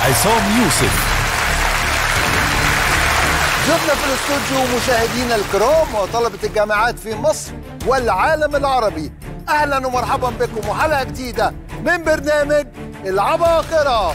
عصام يوسف ضيوفنا في الاستوديو مشاهدينا الكرام وطلبة الجامعات في مصر والعالم العربي أهلا ومرحبا بكم وحلقة جديدة من برنامج العباقرة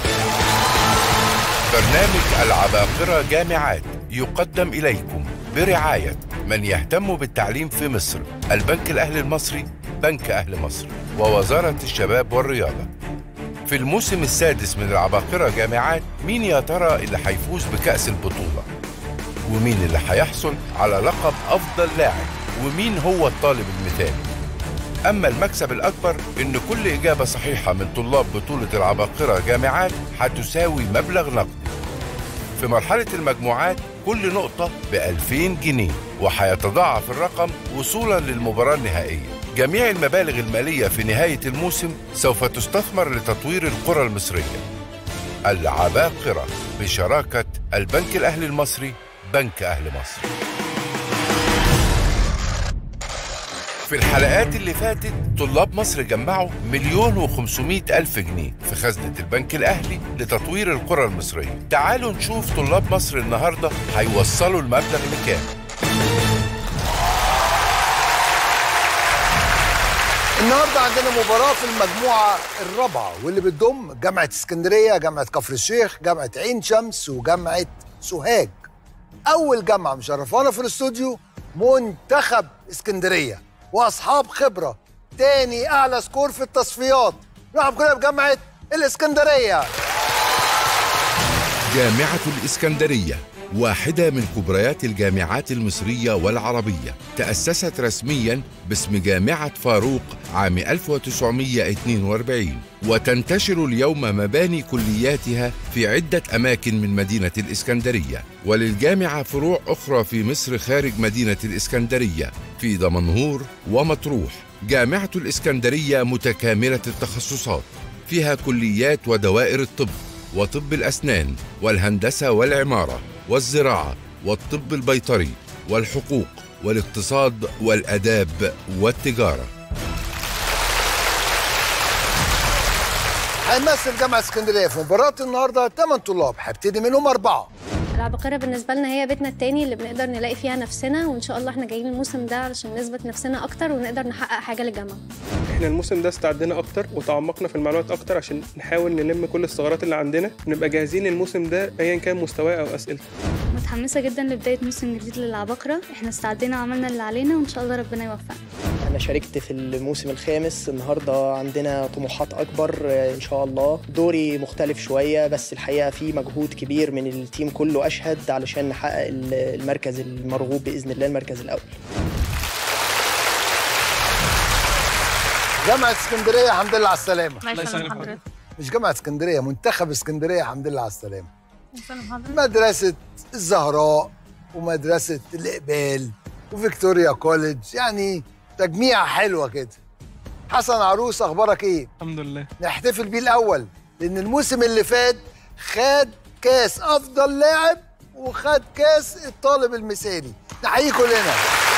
برنامج العباقرة جامعات يقدم إليكم برعاية من يهتم بالتعليم في مصر البنك الأهلي المصري بنك أهل مصر ووزارة الشباب والرياضة في الموسم السادس من العباقرة جامعات مين يا ترى اللي هيفوز بكأس البطولة ومين اللي هيحصل على لقب أفضل لاعب ومين هو الطالب المثالي أما المكسب الأكبر إن كل إجابة صحيحة من طلاب بطولة العباقرة جامعات هتساوي مبلغ نقدي في مرحلة المجموعات كل نقطة ب 2000 جنيه وهيتضاعف الرقم وصولا للمباراة النهائية جميع المبالغ المالية في نهاية الموسم سوف تستثمر لتطوير القرى المصرية العباقرة بشراكة البنك الأهلي المصري بنك أهل مصر في الحلقات اللي فاتت طلاب مصر جمعوا مليون وخمسمائة ألف جنيه في خزنة البنك الأهلي لتطوير القرى المصرية تعالوا نشوف طلاب مصر النهاردة هيوصلوا المبلغ لكام النهارده عندنا مباراة في المجموعة الرابعة واللي بتضم جامعة اسكندرية جامعة كفر الشيخ جامعة عين شمس وجامعة سوهاج أول جامعة مشرفانا في الاستوديو منتخب اسكندرية وأصحاب خبرة تاني أعلى سكور في التصفيات نلعب كلنا بجامعة الاسكندرية جامعة الإسكندرية واحدة من كبريات الجامعات المصرية والعربية تأسست رسميا باسم جامعة فاروق عام 1942 وتنتشر اليوم مباني كلياتها في عدة أماكن من مدينة الإسكندرية وللجامعة فروع أخرى في مصر خارج مدينة الإسكندرية في دمنهور ومطروح جامعة الإسكندرية متكاملة التخصصات فيها كليات ودوائر الطب وطب الأسنان والهندسة والعمارة والزراعة والطب البيطري والحقوق والاقتصاد والآداب والتجارة هيمثل جامعة اسكندرية في مباراة النهاردة 8 طلاب هبتدي منهم أربعة العباقرة بالنسبة لنا هي بيتنا التاني اللي بنقدر نلاقي فيها نفسنا وإن شاء الله احنا جايين الموسم ده علشان نثبت نفسنا أكتر ونقدر نحقق حاجة للجامعة احنا الموسم ده استعدينا اكتر وتعمقنا في المعلومات اكتر عشان نحاول نلم كل الثغرات اللي عندنا ونبقى جاهزين للموسم ده ايا كان مستواه او اسئلته متحمسة جدا لبداية موسم جديد للعباقرة احنا استعدينا وعملنا اللي علينا وإن شاء الله ربنا يوفقنا أنا شاركت في الموسم الخامس النهاردة عندنا طموحات أكبر آه، إن شاء الله دوري مختلف شوية بس الحقيقة في مجهود كبير من التيم كله أشهد علشان نحقق ال- المركز المرغوب بإذن الله المركز الأول جامعة اسكندرية الحمد لله على السلامة الله يسلم حضرتك مش جامعة اسكندرية منتخب اسكندرية الحمد لله على السلامة مدرسة الزهراء ومدرسة الإقبال وفيكتوريا كوليدج يعني تجميعة حلوة كده حسن عروس أخبارك إيه؟ الحمد لله نحتفل بيه الأول لأن الموسم اللي فات خد كاس أفضل لاعب وخد كاس الطالب المثالي نحييه كلنا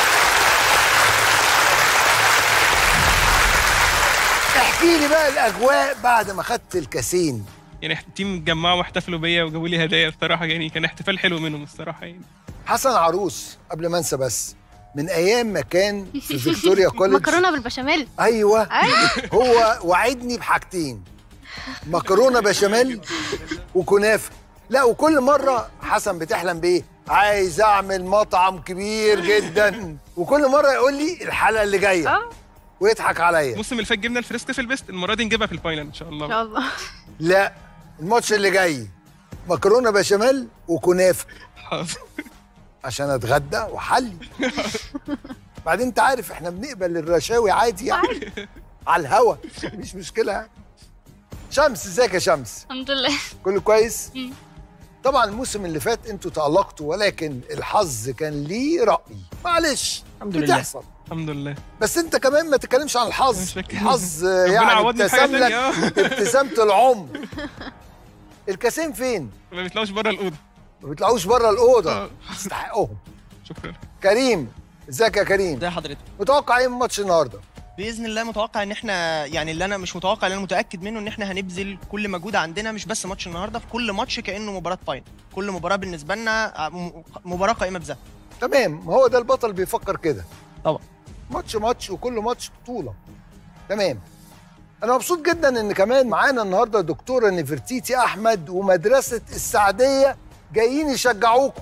احكي لي بقى الأجواء بعد ما خدت الكاسين يعني التيم اتجمعوا واحتفلوا بيا وجابوا لي هدايا الصراحه يعني كان احتفال حلو منهم الصراحه يعني حسن عروس قبل ما انسى بس من ايام ما كان في فيكتوريا كوليدج مكرونة بالبشاميل ايوه هو وعدني بحاجتين مكرونه بشاميل وكنافه لا وكل مره حسن بتحلم بايه عايز اعمل مطعم كبير جدا وكل مره يقول لي الحلقه اللي جايه ويضحك عليا الموسم اللي فات جبنا الفريسكا في البيست المره دي نجيبها في الفاينل ان شاء الله الله لا الماتش اللي جاي مكرونه بشاميل وكنافه حاضر عشان اتغدى واحلي بعدين انت عارف احنا بنقبل الرشاوي عادي يعني على الهوا مش مشكله يعني شمس ازيك يا شمس الحمد لله كله كويس طبعا الموسم اللي فات انتوا تألقتوا ولكن الحظ كان ليه رأي معلش الحمد لله. بتحصل الحمد لله بس انت كمان ما تتكلمش عن الحظ مش فاكر. الحظ ربنا يعني عوضني بحاجة ابتسم لك تانية، آه. ابتسامة العمر الكاسين فين؟ ما بيطلعوش بره الاوضه ما بيطلعوش بره الأوضة آه. تستحقهم شكرا كريم ازيك يا كريم ازي حضرتك متوقع ايه من ماتش النهارده؟ باذن الله متوقع ان احنا يعني اللي انا مش متوقع اللي انا متاكد منه ان احنا هنبذل كل مجهود عندنا مش بس ماتش النهارده في كل ماتش كانه مباراه فاينل كل مباراه بالنسبه لنا م- مباراه قائمه بذاتها تمام ما هو ده البطل بيفكر كده طبعا. ماتش ماتش وكل ماتش بطوله تمام انا مبسوط جدا ان كمان معانا النهارده دكتوره نفرتيتي احمد ومدرسه السعديه جايين يشجعوكم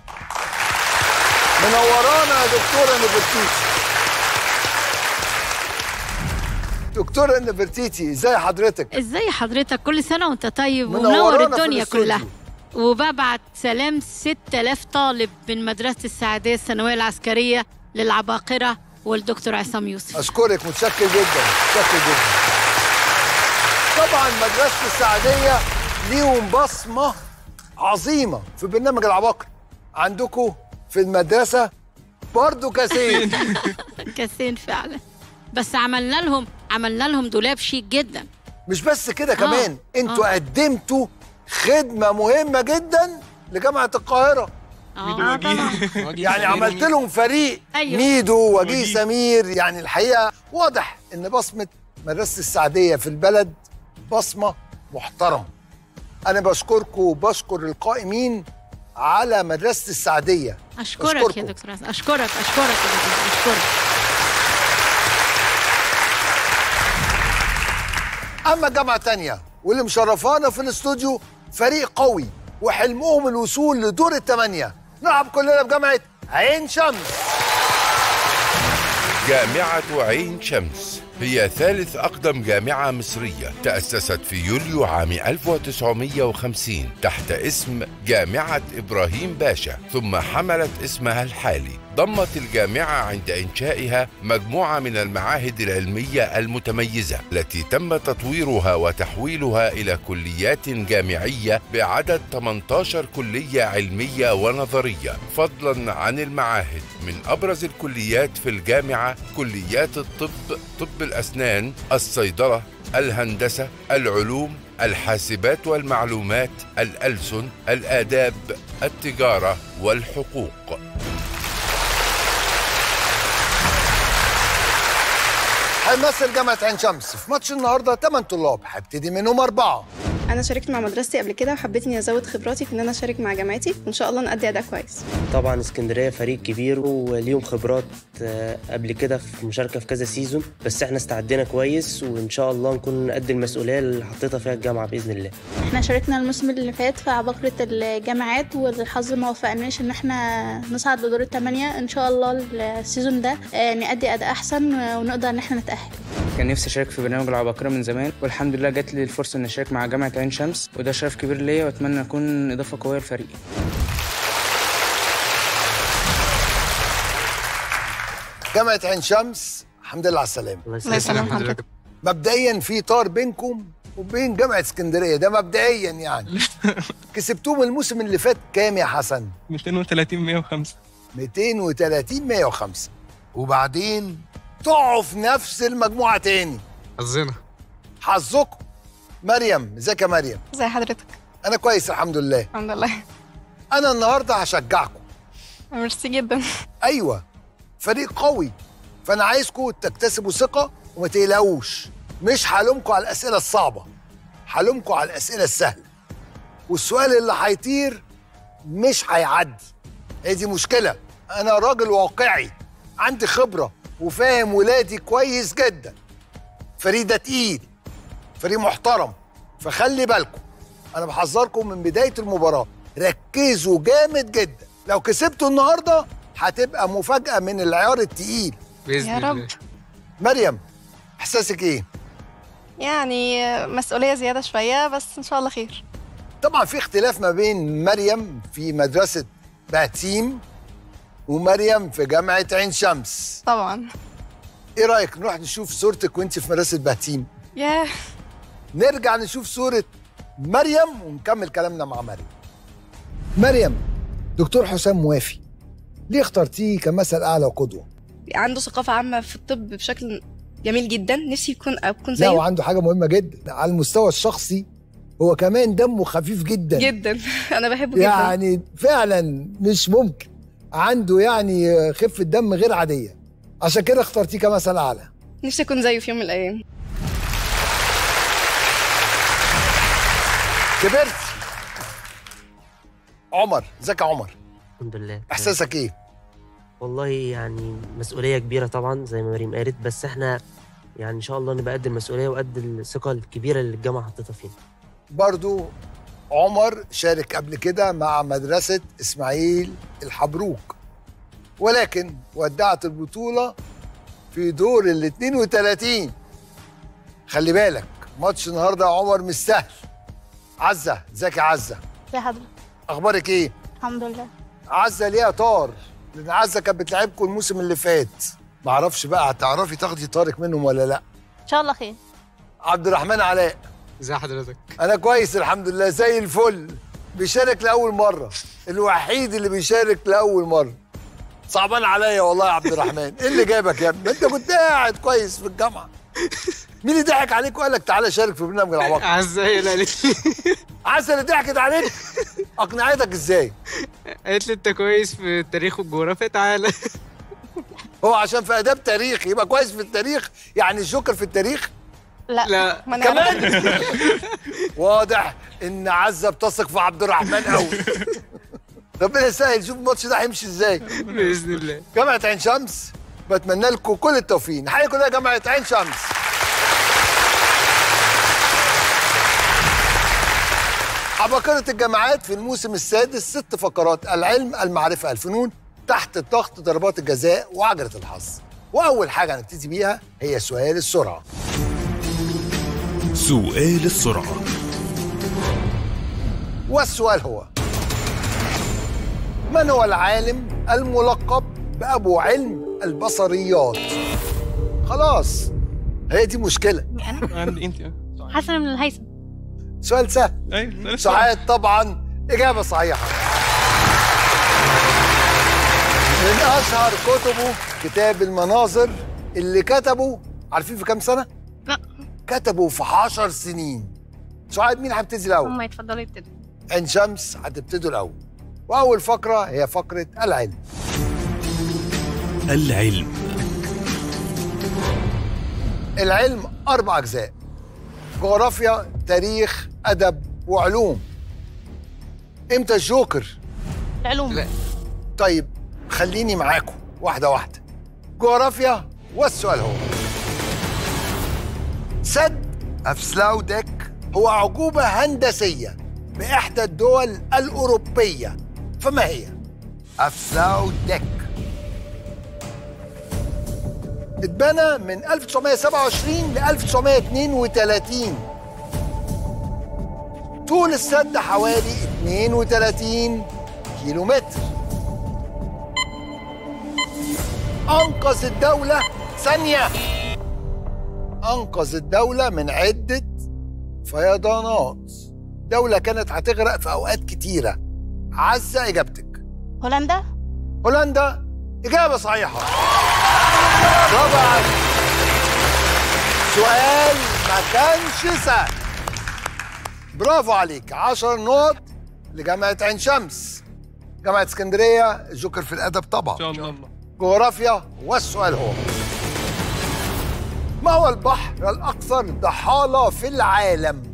منورانا يا دكتوره نفرتيتي دكتوره نفرتيتي ازاي حضرتك ازاي حضرتك كل سنة وانت طيب منورانا ومنور في الدنيا الاستوديو. كلها وببعت سلام 6000 طالب من مدرسة السعدية الثانوية العسكرية للعباقرة والدكتور عصام يوسف اشكرك متشكر جدا متشكر جدا طبعا مدرسه السعديه ليهم بصمه عظيمه في برنامج العباقرة عندكم في المدرسه برضو كاسين كاسين فعلا بس عملنا لهم عملنا لهم دولاب شيك جدا مش بس كده كمان انتوا قدمتوا خدمه مهمه جدا لجامعه القاهره اه طبعا يعني عملت لهم فريق أيوة. ميدو وجيه سمير يعني الحقيقه واضح ان بصمه مدرسه السعديه في البلد بصمه محترمه انا بشكركم وبشكر القائمين على مدرسه السعديه اشكرك أشكركم. يا دكتور عصام اشكرك اشكرك يا دكتور اشكرك اما جامعه تانية واللي مشرفانا في الاستوديو فريق قوي وحلمهم الوصول لدور الثمانيه نلعب كلنا بجامعه عين شمس جامعة عين شمس هي ثالث أقدم جامعة مصرية تأسست في يوليو عام 1950 تحت اسم جامعة إبراهيم باشا ثم حملت اسمها الحالي ضمت الجامعة عند إنشائها مجموعة من المعاهد العلمية المتميزة التي تم تطويرها وتحويلها إلى كليات جامعية بعدد 18 كلية علمية ونظرية فضلا عن المعاهد من أبرز الكليات في الجامعة كليات الطب طب الأسنان الصيدلة الهندسة العلوم الحاسبات والمعلومات الألسن الآداب التجارة والحقوق هيمثل جامعه عين شمس في ماتش النهارده 8 طلاب هبتدي منهم اربعه انا شاركت مع مدرستي قبل كده وحبيت اني ازود خبراتي في ان انا اشارك مع جامعتي وان شاء الله نأدي اداء كويس طبعا اسكندريه فريق كبير وليهم خبرات آه، قبل كده في مشاركه في كذا سيزون بس احنا استعدينا كويس وان شاء الله نكون قد المسؤوليه اللي حطيتها فيها الجامعه باذن الله احنا شاركنا الموسم اللي فات في عباقرة الجامعات والحظ ما وفقناش ان احنا نصعد لدور الثمانية ان شاء الله السيزون ده آه، نأدي اداء احسن ونقدر ان احنا نتأهل كان نفسي اشارك في برنامج العباقرة من زمان والحمد لله جات لي الفرصة اني اشارك مع جامعة عين شمس وده شرف كبير ليا واتمنى اكون اضافة قوية لفريقي جامعه عين شمس الحمد لله على السلامه الله يسلمك حضرتك مبدئيا في طار بينكم وبين جامعه اسكندريه ده مبدئيا يعني كسبتوهم الموسم اللي فات كام يا حسن 230 105 230 105 وبعدين تقعوا في نفس المجموعه تاني حظنا حظكم مريم ازيك يا مريم زي حضرتك انا كويس الحمد لله الحمد لله انا النهارده هشجعكم ميرسي جدا ايوه فريق قوي فانا عايزكم تكتسبوا ثقه وما تقلقوش مش هلومكم على الاسئله الصعبه هلومكم على الاسئله السهله والسؤال اللي هيطير مش هيعدي هي دي مشكله انا راجل واقعي عندي خبره وفاهم ولادي كويس جدا فريق ده تقيل فريق محترم فخلي بالكم انا بحذركم من بدايه المباراه ركزوا جامد جدا لو كسبتوا النهارده هتبقى مفاجاه من العيار التقيل باذن يا رب. الله مريم احساسك ايه يعني مسؤولية زيادة شوية بس ان شاء الله خير طبعا في اختلاف ما بين مريم في مدرسه بهتيم ومريم في جامعه عين شمس طبعا ايه رايك نروح نشوف صورتك وانت في مدرسه بهتيم ياه نرجع نشوف صوره مريم ونكمل كلامنا مع مريم مريم دكتور حسام موافي ليه اخترتيه كمثل اعلى وقدوه عنده ثقافة عامة في الطب بشكل جميل جدا نفسي يكون اكون لا زيه وعنده حاجه مهمه جدا على المستوى الشخصي هو كمان دمه خفيف جدا جدا انا بحبه جدا يعني فعلا مش ممكن عنده يعني خفه دم غير عاديه عشان كده اخترتيه كمثل اعلى نفسي اكون زيه في يوم من الايام كبرت عمر ازيك يا عمر الحمد لله احساسك ايه والله يعني مسؤوليه كبيره طبعا زي ما مريم قالت بس احنا يعني ان شاء الله نبقى قد المسؤوليه وقد الثقه الكبيره اللي الجامعه حطيتها فينا برضو عمر شارك قبل كده مع مدرسة إسماعيل الحبروك ولكن ودعت البطولة في دور ال 32 خلي بالك ماتش النهارده يا عمر مش سهل عزة ازيك يا عزة يا حضرتك أخبارك إيه؟ الحمد لله عزة ليها طار لأن عزة كانت بتلعبكم الموسم اللي فات معرفش بقى هتعرفي تاخدي طارق منهم ولا لأ ان شاء الله خير عبد الرحمن علاء ازي حضرتك انا كويس الحمد لله زي الفل بيشارك لاول مره الوحيد اللي بيشارك لاول مره صعبان عليا والله يا عبد الرحمن ايه اللي جابك يا ابني انت كنت قاعد كويس في الجامعه مين اللي ضحك عليك وقال لك تعالى شارك في برنامج العباقرة عزة هي اللي قالت لي عسل اللي ضحكت عليك اقنعتك ازاي قالت لي انت كويس في التاريخ والجغرافيا تعالى هو عشان في اداب تاريخ يبقى كويس في التاريخ يعني الجوكر في التاريخ لا لا ما أنا كمان واضح ان عزه بتثق في عبد الرحمن قوي ربنا يسهل شوف الماتش ده هيمشي ازاي باذن الله جامعه عين شمس بتمنى لكم كل التوفيق نحيي كلها جامعه عين شمس عباقرة الجامعات في الموسم السادس ست فقرات العلم المعرفة الفنون تحت الضغط ضربات الجزاء وعجلة الحظ وأول حاجة هنبتدي بيها هي سؤال السرعة سؤال السرعة والسؤال هو من هو العالم الملقب بأبو علم البصريات خلاص هي دي مشكلة عندي انت حسن من الهيثم سؤال سهل ايوه سعاد طبعا إجابة صحيحة من أشهر كتبه كتاب المناظر اللي كتبه عارفين في كام سنة؟ لا كتبه في 10 سنين سعاد مين هبتدي الأول؟ هم يتفضلوا يبتدوا عين شمس هتبتدوا الأول وأول فقرة هي فقرة العلم العلم العلم أربع أجزاء جغرافيا تاريخ أدب وعلوم إمتى الجوكر؟ العلوم لا. طيب خليني معاكم واحدة واحدة جغرافيا والسؤال هو سد أفسلاودك هو عجوبة هندسية بإحدى الدول الأوروبية فما هي؟ أفسلاودك اتبنى من 1927 ل 1932 طول السد حوالي 32 كيلو متر أنقذ الدولة ثانية أنقذ الدولة من عدة فيضانات دولة كانت هتغرق في أوقات كتيرة عزة إجابتك هولندا هولندا إجابة صحيحة برافو عليك سؤال ما كانش سهل برافو عليك 10 نقط لجامعة عين شمس جامعة اسكندرية جوكر في الأدب طبعا ان شاء الله جغرافيا والسؤال هو ما هو البحر الأكثر ضحالة في العالم؟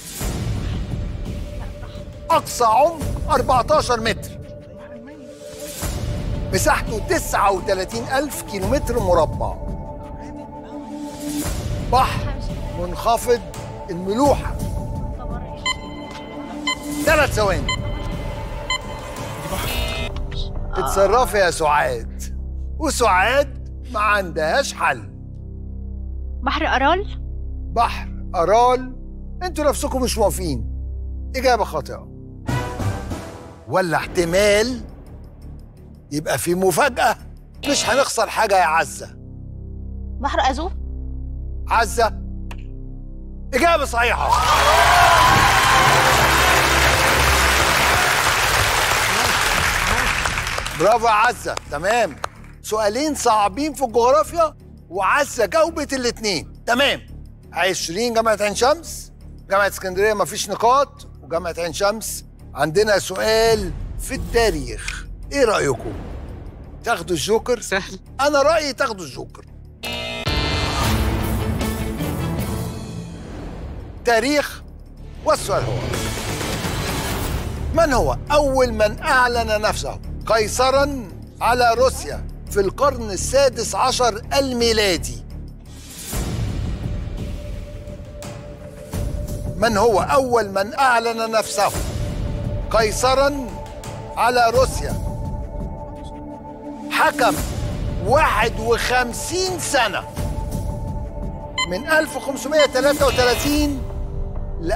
أقصى عمق 14 متر مساحته 39 ألف كيلومتر مربع بحر منخفض الملوحة ثلاث ثواني اتصرفي يا سعاد وسعاد ما عندهاش حل بحر ارال بحر أرال انتوا نفسكم مش موافقين إجابة خاطئة ولا احتمال يبقى في مفاجأة مش هنخسر حاجة يا عزة بحر ازوف عزة إجابة صحيحة برافو يا عزة تمام سؤالين صعبين في الجغرافيا وعزة جاوبت الاتنين تمام 20 جامعة عين شمس جامعة اسكندرية مفيش نقاط وجامعة عين شمس عندنا سؤال في التاريخ ايه رأيكم؟ تاخدوا الجوكر؟ سهل أنا رأيي تاخدوا الجوكر تاريخ والسؤال هو من هو أول من أعلن نفسه قيصرا على روسيا في القرن السادس عشر الميلادي من هو أول من أعلن نفسه قيصرا على روسيا حكم 51 سنة من 1533 ل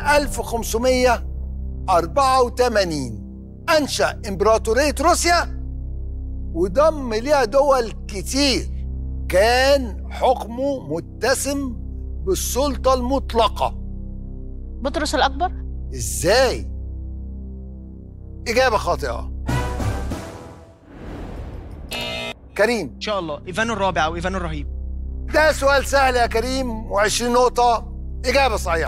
1584 أنشأ إمبراطورية روسيا وضم ليها دول كتير كان حكمه متسم بالسلطة المطلقة بطرس الأكبر إزاي؟ إجابة خاطئة كريم ان شاء الله ايفانو الرابع او ايفانو الرهيب ده سؤال سهل يا كريم و20 نقطة إجابة صحيحة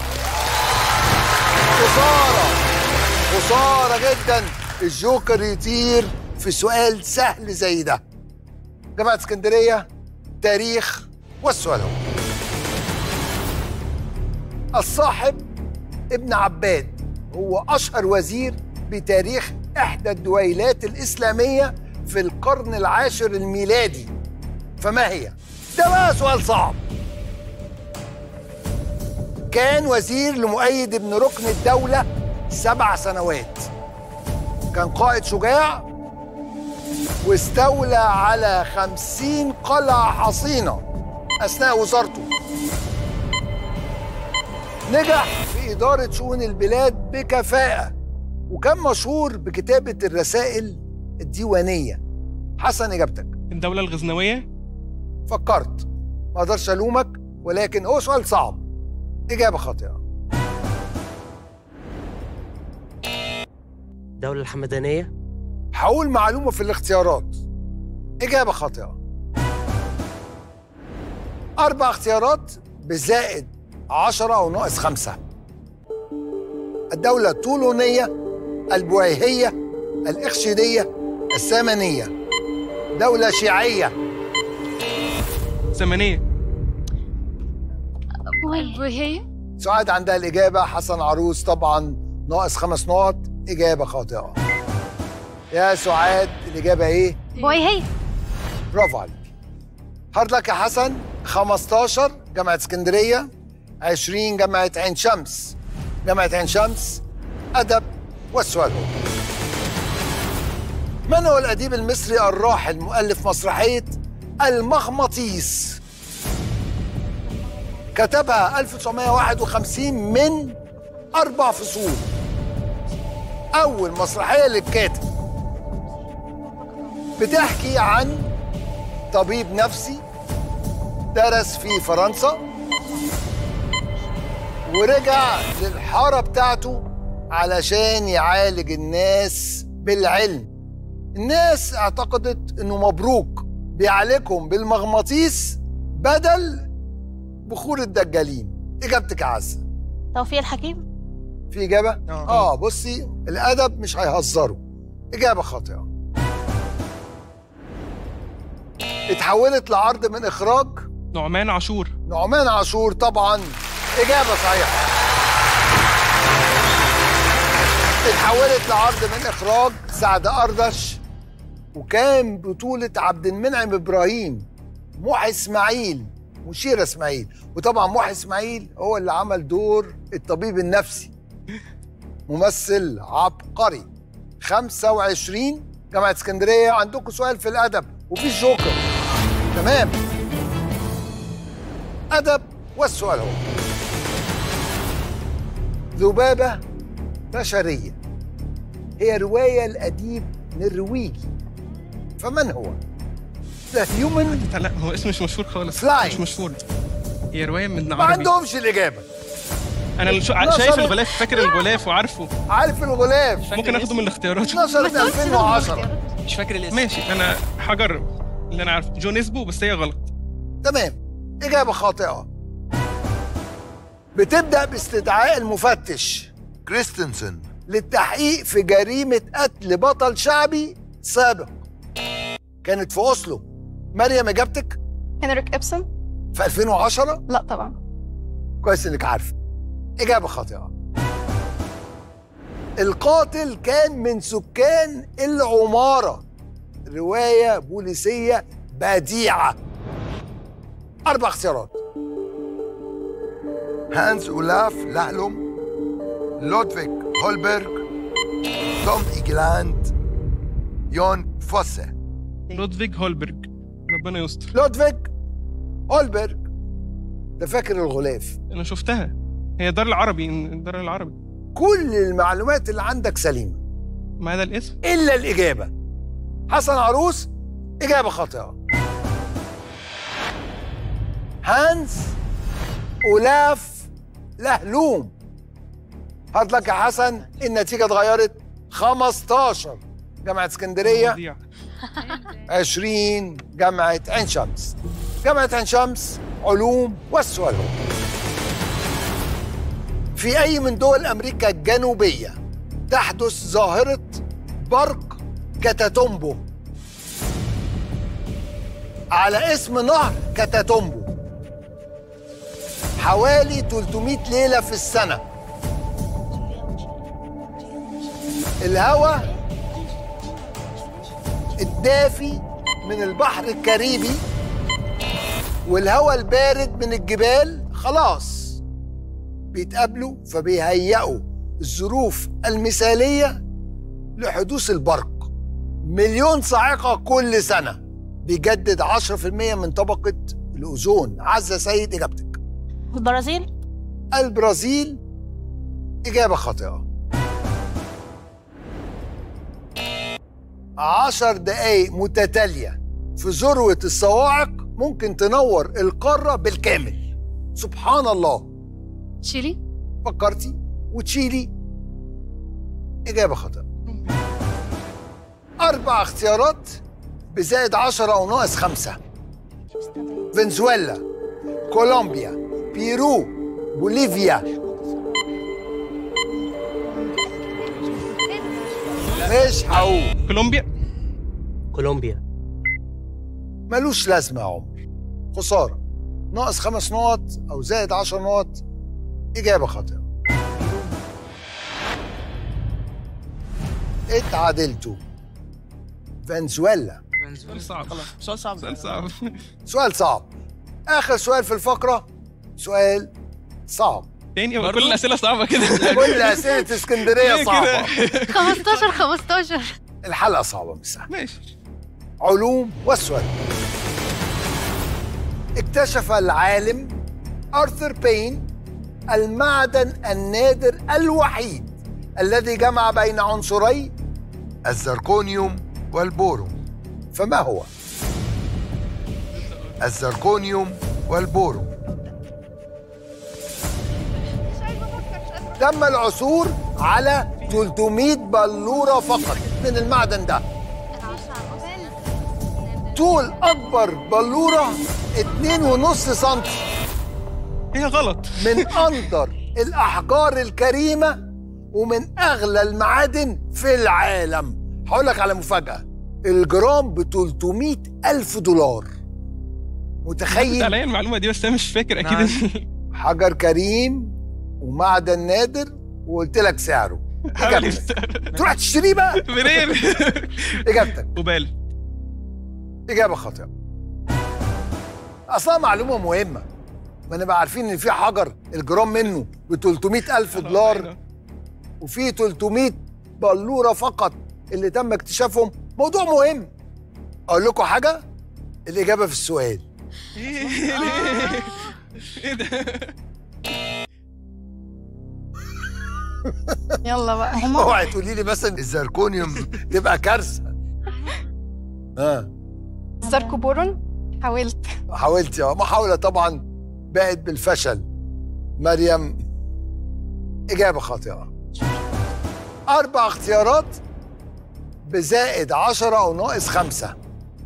خسارة خسارة جدا الجوكر يطير في سؤال سهل زي ده جامعة اسكندرية تاريخ والسؤال هو الصاحب ابن عباد هو أشهر وزير بتاريخ إحدى الدويلات الإسلامية في القرن العاشر الميلادي فما هي؟ ده بقى سؤال صعب كان وزير لمؤيد ابن ركن الدولة سبع سنوات كان قائد شجاع واستولى على خمسين قلعة حصينة أثناء وزارته نجح في إدارة شؤون البلاد بكفاءة وكان مشهور بكتابة الرسائل الديوانية حسن إجابتك الدولة الغزنوية فكرت ما اقدرش الومك ولكن هو سؤال صعب اجابه خاطئه الدولة الحمدانية هقول معلومه في الاختيارات اجابه خاطئه اربع اختيارات بزائد عشرة او ناقص خمسة الدولة الطولونية البويهية الإخشيدية السامانية دولة شيعية زمنية وهي سعاد عندها الإجابة حسن عروس طبعا ناقص خمس نقط إجابة خاطئة يا سعاد الإجابة إيه؟ وهي برافو عليك هارد لك يا حسن 15 جامعة اسكندرية 20 جامعة عين شمس جامعة عين شمس أدب والسؤال هو من هو الأديب المصري الراحل مؤلف مسرحية المغناطيس كتبها 1951 من أربع فصول أول مسرحية للكاتب بتحكي عن طبيب نفسي درس في فرنسا ورجع للحارة بتاعته علشان يعالج الناس بالعلم الناس اعتقدت انه مبروك بيعالجهم بالمغناطيس بدل بخور الدجالين اجابتك يا عزه توفيق الحكيم في اجابه اه بصي الادب مش هيهزروا اجابه خاطئه اتحولت لعرض من اخراج نعمان عاشور نعمان عاشور طبعا اجابه صحيحه اتحولت لعرض من اخراج سعد اردش وكان بطولة عبد المنعم ابراهيم محي اسماعيل وشيرة اسماعيل وطبعا محي اسماعيل هو اللي عمل دور الطبيب النفسي ممثل عبقري 25 جامعة اسكندرية عندكم سؤال في الأدب وفي الجوكر تمام أدب والسؤال هو ذبابة بشرية هي رواية الأديب نرويجي فمن هو؟ ذا هيومن لا هو اسمه مش مشهور خالص Fly. مش مشهور هي رواية من ما عربي عندهمش الإجابة أنا اللي شو- نشرت- شايف الغلاف فاكر الغلاف وعارفه عارف الغلاف ممكن آخده من الاختيارات نشرت 2010 مش فاكر الاسم ماشي أنا هجرب اللي أنا عارفه جون اسبو بس هي غلط تمام إجابة خاطئة بتبدأ باستدعاء المفتش كريستنسن للتحقيق في جريمة قتل بطل شعبي سابق كانت في أوسلو مريم إجابتك هنريك إبسون في 2010 لا طبعا كويس إنك عارفة إجابة خاطئة القاتل كان من سكان العمارة رواية بوليسية بديعة أربع اختيارات هانس أولاف لهلم لودفيك هولبرغ توم إيجلاند يون فوسه لودفيج هولبرج ربنا يستر لودفيج هولبرج ده فاكر الغلاف انا شفتها هي دار العربي الدار العربي كل المعلومات اللي عندك سليمة ما عدا الاسم إلا الإجابة حسن عروس إجابة خاطئة هانس أولاف لهلوم هات لك يا حسن النتيجة اتغيرت 15 جامعة اسكندرية مذيع. 20 جامعة عين شمس جامعة عين شمس علوم والسؤال هو في أي من دول أمريكا الجنوبية تحدث ظاهرة برق كاتاتومبو على اسم نهر كاتاتومبو حوالي 300 ليلة في السنة الهواء الدافي من البحر الكاريبي والهواء البارد من الجبال خلاص بيتقابلوا فبيهيئوا الظروف المثالية لحدوث البرق مليون صاعقة كل سنة بيجدد 10% من طبقة الأوزون عزة سيد إجابتك البرازيل البرازيل إجابة خاطئة عشر دقايق متتالية في ذروة الصواعق ممكن تنور القارة بالكامل سبحان الله تشيلي فكرتي وتشيلي إجابة خاطئة أربع اختيارات بزائد عشرة أو ناقص خمسة فنزويلا كولومبيا بيرو بوليفيا مش هقول كولومبيا كولومبيا ملوش لازمة يا عمر خسارة ناقص خمس نقط أو زائد عشر نقط إجابة خاطئة اتعادلتوا فنزويلا سؤال صعب سؤال صعب سؤال صعب سؤال صعب آخر سؤال في الفقرة سؤال صعب تاني هو كل الاسئله صعبه كده كل أسئلة اسكندرية ليه صعبة كده؟ 15 15 الحلقة صعبة مش سهلة ماشي علوم والسؤال اكتشف العالم آرثر بين المعدن النادر الوحيد الذي جمع بين عنصري الزركونيوم والبوروم فما هو؟ الزركونيوم والبوروم تم العثور على 300 بلورة فقط من المعدن ده طول أكبر بلورة 2.5 سنتي هي غلط من أندر الأحجار الكريمة ومن أغلى المعادن في العالم هقول لك على مفاجأة الجرام ب 300 ألف دولار عدت متخيل عليا المعلومه دي بس انا مش فاكر اكيد حجر كريم ومعدن نادر وقلت لك سعره إجابتك. تروح تشتريه بقى منين إجابتك وبال إجابة خاطئة أصلا معلومة مهمة ما نبقى عارفين إن في حجر الجرام منه ب 300 ألف دولار وفي 300 بلورة فقط اللي تم اكتشافهم موضوع مهم أقول لكم حاجة الإجابة في السؤال ايه ده يلا بقى اوعي تقولي لي مثلا الزركونيوم تبقى كارثة ها زركو بورون حاولت حاولتي اه محاولة طبعا بقت بالفشل مريم إجابة خاطئة أربع اختيارات بزائد عشرة أو ناقص خمسة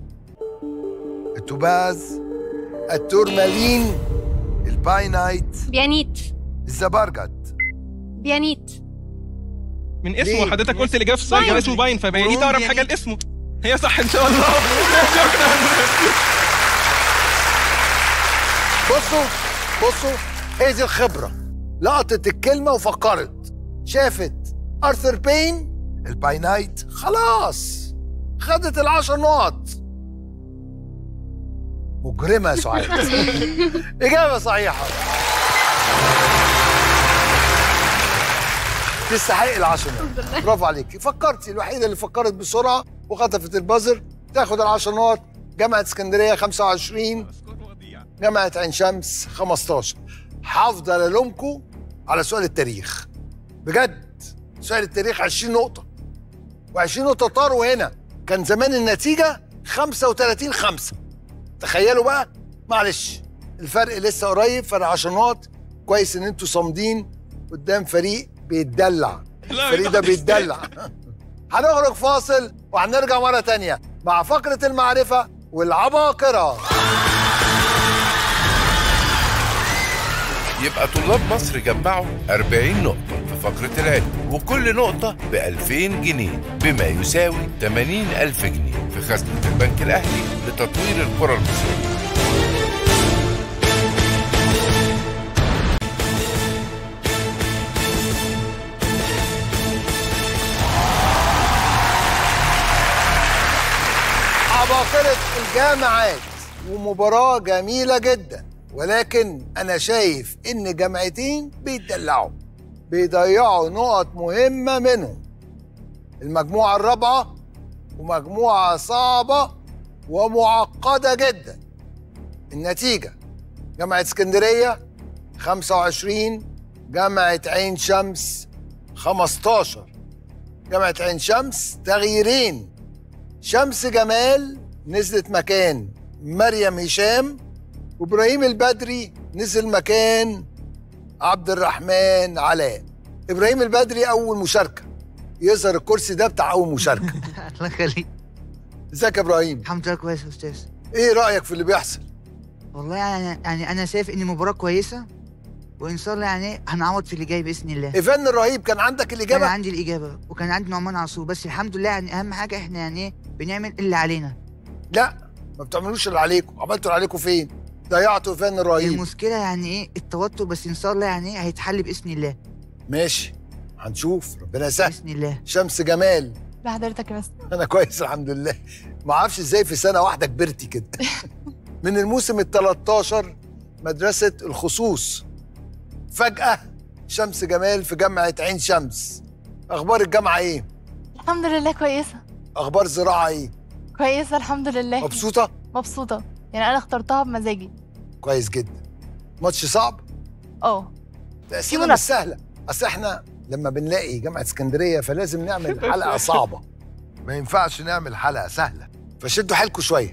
التوباز التورمالين الباينايت بيانيت الزبرجد بيانيت من اسمه حضرتك قلت الاجابه في السؤال كان اسمه باين فبيانيت بورون اقرب حاجه بيانيت. لاسمه هي صح ان شاء الله شكرا بصوا بصوا هي دي الخبرة لقطت الكلمه وفكرت شافت ارثر بين الباي نايت خلاص خدت العشر نقط مجرمة يا سعاد إجابة صحيحة تستحق العشر نقط برافو عليك فكرتي الوحيدة اللي فكرت بسرعة وخطفت البازر تاخد العشر نقط جامعة اسكندرية 25 جامعة عين شمس 15 هفضل ألومكم على سؤال التاريخ بجد سؤال التاريخ 20 نقطة و20 نقطة طاروا هنا كان زمان النتيجة 35 5 تخيلوا بقى معلش الفرق لسه قريب فرق 10 نقط كويس ان انتوا صامدين قدام فريق بيتدلع الفريق ده بيتدلع هنخرج فاصل وهنرجع مرة تانية مع فقرة المعرفة والعباقرة يبقى طلاب مصر جمعوا 40 نقطة في فقرة العلم وكل نقطة ب 2000 جنيه بما يساوي 80 ألف جنيه في خزنة البنك الأهلي لتطوير القرى المصرية عباقرة الجامعات ومباراة جميلة جدا ولكن أنا شايف إن جامعتين بيتدلعوا بيضيعوا نقط مهمة منهم المجموعة الرابعة ومجموعة صعبة ومعقدة جدا النتيجة جامعة اسكندرية 25 جامعة عين شمس 15 جامعة عين شمس تغييرين شمس جمال نزلت مكان مريم هشام وابراهيم البدري نزل مكان عبد الرحمن علاء ابراهيم البدري اول مشاركه يظهر الكرسي ده بتاع اول مشاركه الله يخليك ازيك يا ابراهيم الحمد لله كويس يا استاذ ايه رايك في اللي بيحصل والله يعني يعني انا شايف ان المباراه كويسه وان شاء الله يعني هنعوض في اللي جاي باذن الله ايفان الرهيب كان عندك الاجابه كان عندي الاجابه وكان عندي نعمان عاشور بس الحمد لله يعني اهم حاجه احنا يعني ايه بنعمل اللي علينا لا ما بتعملوش اللي عليكم عملتوا اللي عليكم فين ضيعتوا ايفان الرهيب المشكله يعني ايه التوتر بس ان شاء الله يعني ايه هيتحل باذن الله ماشي هنشوف ربنا يسهل باذن الله شمس جمال بحضرتك بس انا كويس الحمد لله ما اعرفش ازاي في سنه واحده كبرتي كده من الموسم ال 13 مدرسه الخصوص فجاه شمس جمال في جامعه عين شمس اخبار الجامعه ايه الحمد لله كويسة اخبار زراعه ايه كويسة الحمد لله مبسوطه مبسوطة يعني أنا اخترتها بمزاجي كويس جدا ماتش صعب اه تقسيمه مش سهله اصل احنا لما بنلاقي جامعه اسكندريه فلازم نعمل حلقه صعبه ما ينفعش نعمل حلقه سهله فشدوا حيلكم شويه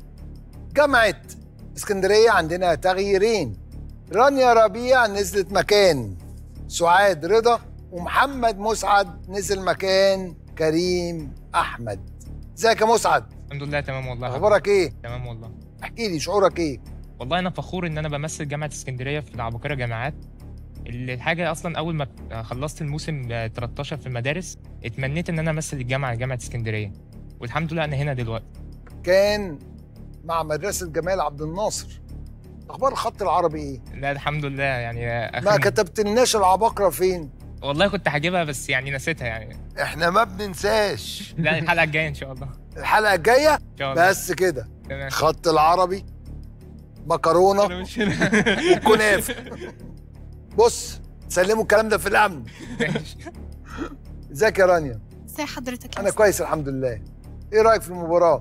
جامعه اسكندريه عندنا تغييرين رانيا ربيع نزلت مكان سعاد رضا ومحمد مسعد نزل مكان كريم احمد ازيك يا مسعد الحمد لله تمام والله اخبارك ايه تمام والله احكي لي شعورك ايه والله انا فخور ان انا بمثل جامعه اسكندريه في العباقره جامعات الحاجه اصلا اول ما خلصت الموسم 13 في المدارس اتمنيت ان انا امثل الجامعه جامعه اسكندريه والحمد لله انا هنا دلوقتي كان مع مدرسه جمال عبد الناصر اخبار الخط العربي ايه لا الحمد لله يعني ما كتبت لناش العباقره فين والله كنت هجيبها بس يعني نسيتها يعني احنا ما بننساش لا الحلقه الجايه ان شاء الله الحلقه الجايه ان شاء الله بس كده تمام. خط العربي مكرونه وكنافه بص سلموا الكلام ده في الامن ازيك يا رانيا ازي حضرتك انا كويس الحمد لله ايه رايك في المباراه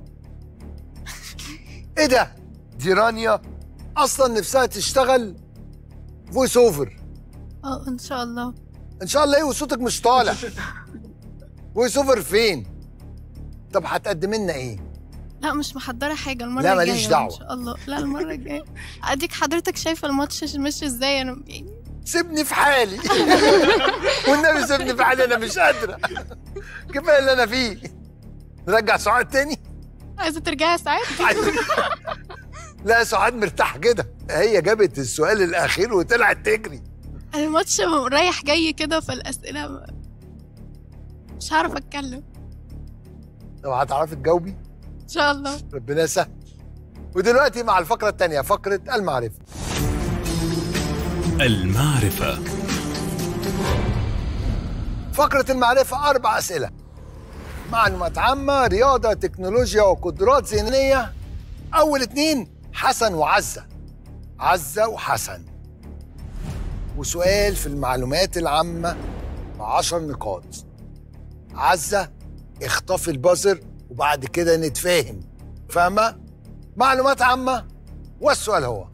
ايه ده دي رانيا اصلا نفسها تشتغل فويس اوفر اه ان شاء الله ان شاء الله ايه وصوتك مش طالع فويس اوفر فين طب هتقدم لنا ايه لا مش محضرة حاجة المرة لا، الجاية ماليش دعوة. ان شاء الله لا المرة الجاية اديك حضرتك شايفة الماتش ماشي ازاي انا يعني سيبني في حالي والنبي سيبني في حالي انا مش قادره كفايه اللي انا فيه نرجع سعاد تاني عايزة ترجعي ساعات لا سعاد مرتاح كده هي جابت السؤال الاخير وطلعت تجري الماتش رايح جاي كده فالأسئلة م- مش هعرف اتكلم لو هتعرفي تجاوبي ان شاء الله ربنا يسهل ودلوقتي مع الفقره الثانيه فقره المعرفه المعرفة فقرة المعرفة أربع أسئلة معلومات عامة رياضة تكنولوجيا وقدرات ذهنية أول اتنين حسن وعزة عزة وحسن وسؤال في المعلومات العامة بعشر نقاط عزة اخطف البازر وبعد كده نتفاهم فاهمة؟ معلومات عامة والسؤال هو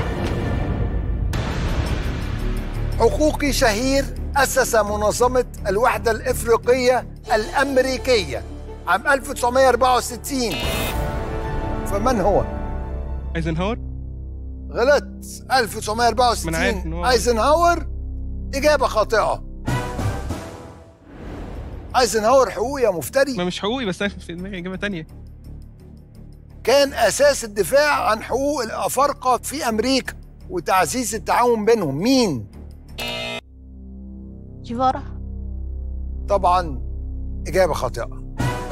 حقوقي شهير أسس منظمة الوحدة الإفريقية الأمريكية عام 1964 فمن هو؟ ايزنهاور غلط ما أنا عارف إن 1964 هو- ايزنهاور إجابة خاطئة ايزنهاور حقوقي يا مفتري ما مش حقوقي بس انا في دماغي اجابه تانية كان أساس الدفاع عن حقوق الأفارقة في أمريكا وتعزيز التعاون بينهم مين؟ جيفارا طبعا إجابة خاطئة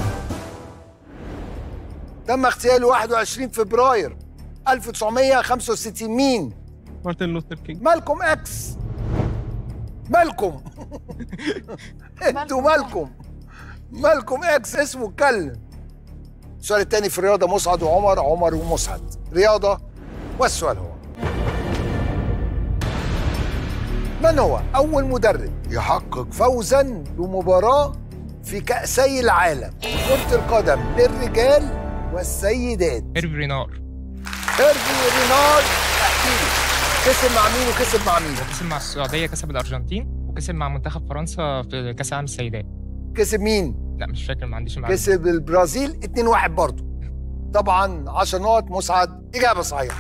تم اغتياله 21 فبراير 1965 مين؟ مارتن لوثر كينج مالكم اكس مالكم انتوا مالكم مالكم اكس اسمه اتكلم السؤال الثاني في الرياضه مسعد وعمر عمر ومسعد رياضه والسؤال هو من هو اول مدرب يحقق فوزا بمباراه في كأسي العالم كرة القدم للرجال والسيدات هيرفي رينار هيرفي رينارد احكي لي كسب مع مين وكسب مع مين؟ كسب مع السعوديه كسب الارجنتين وكسب مع منتخب فرنسا في كاس العالم السيدات كسب مين؟ لا مش فاكر ما عنديش معلومه كسب البرازيل 2-1 برضه طبعا 10 نقط مسعد اجابه صحيحه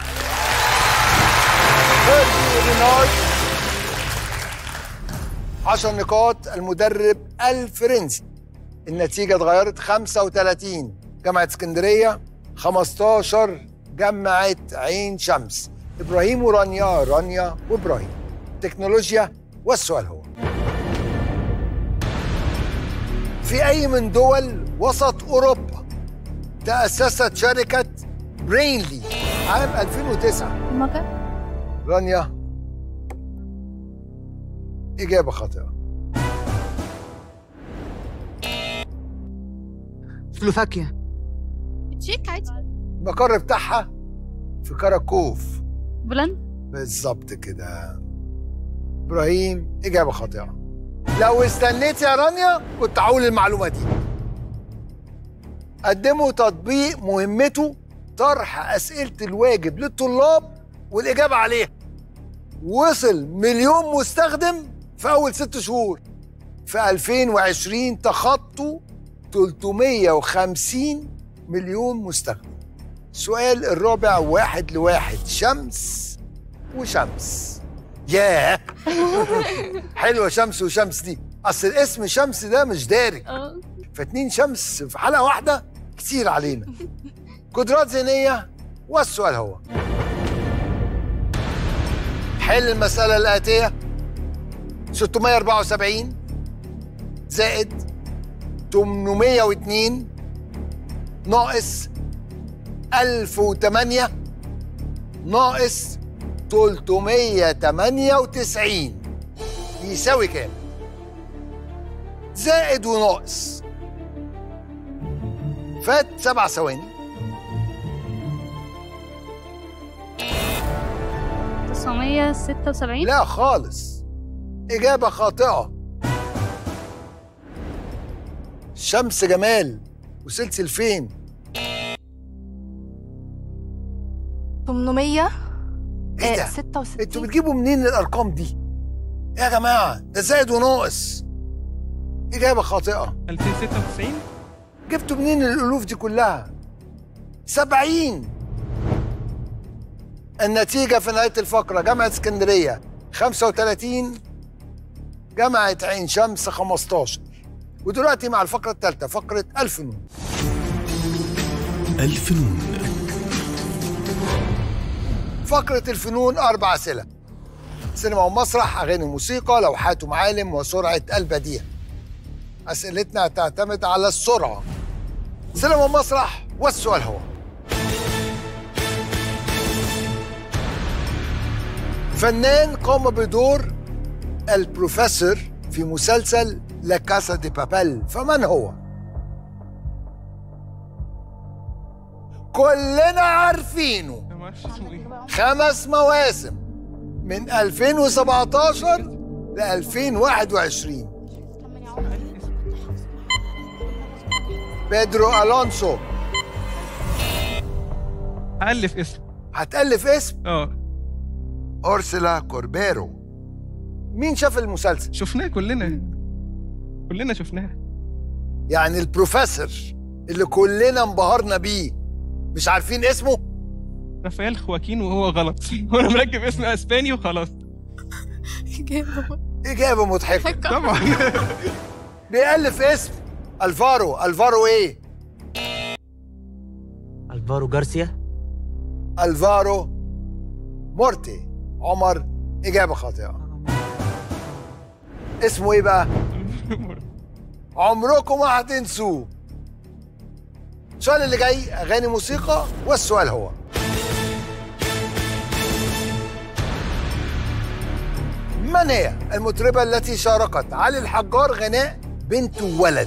هيرفي رينارد 10 نقاط المدرب الفرنسي النتيجه اتغيرت 35 جامعه اسكندريه 15 جامعه عين شمس ابراهيم ورانيا رانيا وابراهيم تكنولوجيا والسؤال هو في أي من دول وسط أوروبا تأسست شركة برينلي عام 2009 المجر رانيا إجابة خاطئة سلوفاكيا تشيك عادي المقر بتاعها في كراكوف بولندا بالظبط كده إبراهيم إجابة خاطئة لو استنيت يا رانيا كنت هقول المعلومة دي قدموا تطبيق مهمته طرح أسئلة الواجب للطلاب والإجابة عليها وصل مليون مستخدم في أول ست شهور في 2020 تخطوا 350 مليون مستخدم السؤال الرابع واحد لواحد شمس وشمس ياه حلوه شمس وشمس دي اصل الاسم شمس ده مش دارج فاتنين شمس في حلقه واحده كتير علينا قدرات ذهنيه والسؤال هو حل المساله الاتيه 674 زائد 802 ناقص 1008 ناقص 398 يساوي كام؟ زائد وناقص فات سبع ثواني 976 لا خالص إجابة خاطئة شمس جمال وصلت لفين؟ 800 ايه ده؟ 66 انتوا بتجيبوا منين الارقام دي؟ يا جماعه ده زائد وناقص اجابه خاطئه 2096 جبتوا منين الالوف دي كلها؟ 70 النتيجه في نهايه الفقره جامعه اسكندريه 35 جامعه عين شمس 15 ودلوقتي مع الفقره الثالثه فقره الفنون الفنون فقرة الفنون أربع أسئلة سينما ومسرح أغاني وموسيقى لوحات ومعالم وسرعة البديهة أسئلتنا تعتمد على السرعة سينما ومسرح والسؤال هو فنان قام بدور البروفيسور في مسلسل لا كاسا دي بابيل فمن هو؟ كلنا عارفينه خمس مواسم من 2017 ل 2021 بيدرو الونسو ألف اسم هتألف اسم اه أورسلا كوربيرو مين شاف المسلسل؟ شفناه كلنا كلنا شفناه يعني البروفيسور اللي كلنا انبهرنا بيه مش عارفين اسمه؟ رافائيل خواكين وهو غلط وانا مركب اسم اسباني وخلاص إجابة مضحكة طبعا بيألف اسم الفارو الفارو ايه؟ الفارو جارسيا الفارو مورتي عمر إجابة خاطئة اسمه ايه بقى؟ عمركم ما هتنسوه السؤال اللي جاي أغاني موسيقى والسؤال هو من هي المطربة التي شاركت علي الحجار غناء بنت وولد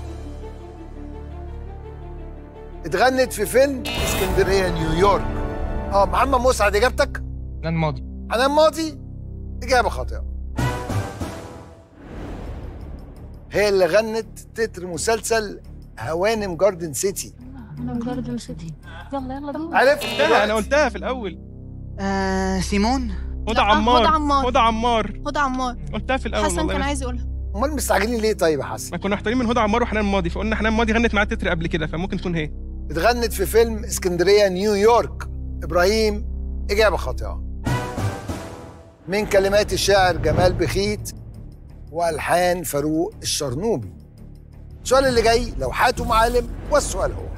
اتغنت في فيلم اسكندرية نيويورك اه محمد مسعد اجابتك حنان ماضي حنان ماضي اجابة خاطئة هي اللي غنت تتر مسلسل هوانم جاردن سيتي انا جاردن سيتي يلا يلا دم عرفت قلتها انا قلتها في الاول آه سيمون هدى لا، عمار هدى عمار. هدى عمار هدى عمار قلتها في الاول حسن والله كان بس. عايز يقولها امال مستعجلين ليه طيب يا حسن ما كنا محتارين من هدى عمار وحنان ماضي فقلنا حنان ماضي غنت معاه تتر قبل كده فممكن تكون هي اتغنت في فيلم اسكندرية نيويورك ابراهيم اجابة خاطئة من كلمات الشاعر جمال بخيت والحان فاروق الشرنوبي السؤال اللي جاي لو حاتوا معالم والسؤال هو